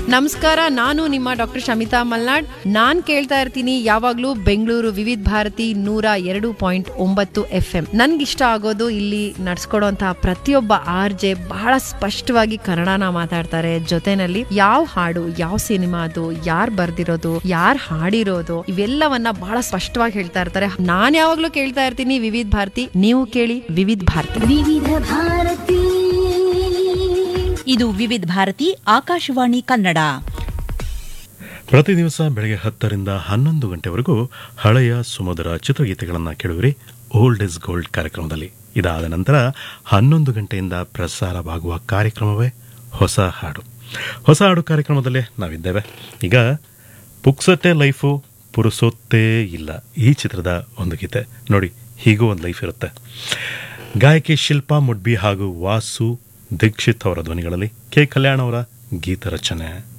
ನಮಸ್ಕಾರ ನಾನು ನಿಮ್ಮ ಡಾಕ್ಟರ್ ಶಮಿತಾ ಮಲ್ನಾಡ್ ನಾನ್ ಕೇಳ್ತಾ ಇರ್ತೀನಿ ಯಾವಾಗ್ಲೂ ಬೆಂಗಳೂರು ವಿವಿಧ ಭಾರತಿ ನೂರ ಎರಡು ಪಾಯಿಂಟ್ ಒಂಬತ್ತು ಎಫ್ ಎಂ ನನ್ಗಿಷ್ಟ ಆಗೋದು ಇಲ್ಲಿ ನಡ್ಸ್ಕೊಡೋಂತಹ ಪ್ರತಿಯೊಬ್ಬ ಆರ್ ಜೆ ಬಹಳ ಸ್ಪಷ್ಟವಾಗಿ ಕನ್ನಡನ ಮಾತಾಡ್ತಾರೆ ಜೊತೆನಲ್ಲಿ ಯಾವ ಹಾಡು ಯಾವ ಸಿನಿಮಾ ಅದು ಯಾರ್ ಬರ್ದಿರೋದು ಯಾರ್ ಹಾಡಿರೋದು ಇವೆಲ್ಲವನ್ನ ಬಹಳ ಸ್ಪಷ್ಟವಾಗಿ ಹೇಳ್ತಾ ಇರ್ತಾರೆ ನಾನ್ ಯಾವಾಗ್ಲೂ ಕೇಳ್ತಾ ಇರ್ತೀನಿ ವಿವಿಧ ಭಾರತಿ ನೀವು ಕೇಳಿ ವಿವಿಧ ಭಾರತಿ ವಿವಿಧ ಭಾರತಿ ಇದು ವಿವಿಧ ಭಾರತಿ ಆಕಾಶವಾಣಿ ಕನ್ನಡ ಪ್ರತಿ ದಿವಸ ಬೆಳಗ್ಗೆ ಹತ್ತರಿಂದ ಹನ್ನೊಂದು ಗಂಟೆವರೆಗೂ ಹಳೆಯ ಸುಮಧುರ ಚಿತ್ರಗೀತೆಗಳನ್ನು ಕೇಳುವಿರಿ ಓಲ್ಡ್ ಇಸ್ ಗೋಲ್ಡ್ ಕಾರ್ಯಕ್ರಮದಲ್ಲಿ ಇದಾದ ನಂತರ ಹನ್ನೊಂದು ಗಂಟೆಯಿಂದ ಪ್ರಸಾರವಾಗುವ ಕಾರ್ಯಕ್ರಮವೇ ಹೊಸ ಹಾಡು ಹೊಸ ಹಾಡು ಕಾರ್ಯಕ್ರಮದಲ್ಲೇ ನಾವಿದ್ದೇವೆ ಈಗ ಪುಕ್ಸಟ್ಟೆ ಲೈಫು ಪುರುಸೊತ್ತೇ ಇಲ್ಲ ಈ ಚಿತ್ರದ ಒಂದು ಗೀತೆ ನೋಡಿ ಹೀಗೂ ಒಂದು ಲೈಫ್ ಇರುತ್ತೆ ಗಾಯಕಿ ಶಿಲ್ಪಾ ಮುಡ್ಬಿ ಹಾಗೂ ವಾಸು ದೀಕ್ಷಿತ್ ಅವರ ಧ್ವನಿಗಳಲ್ಲಿ ಕೆ ಕಲ್ಯಾಣ್ ಅವರ ಗೀತ ರಚನೆ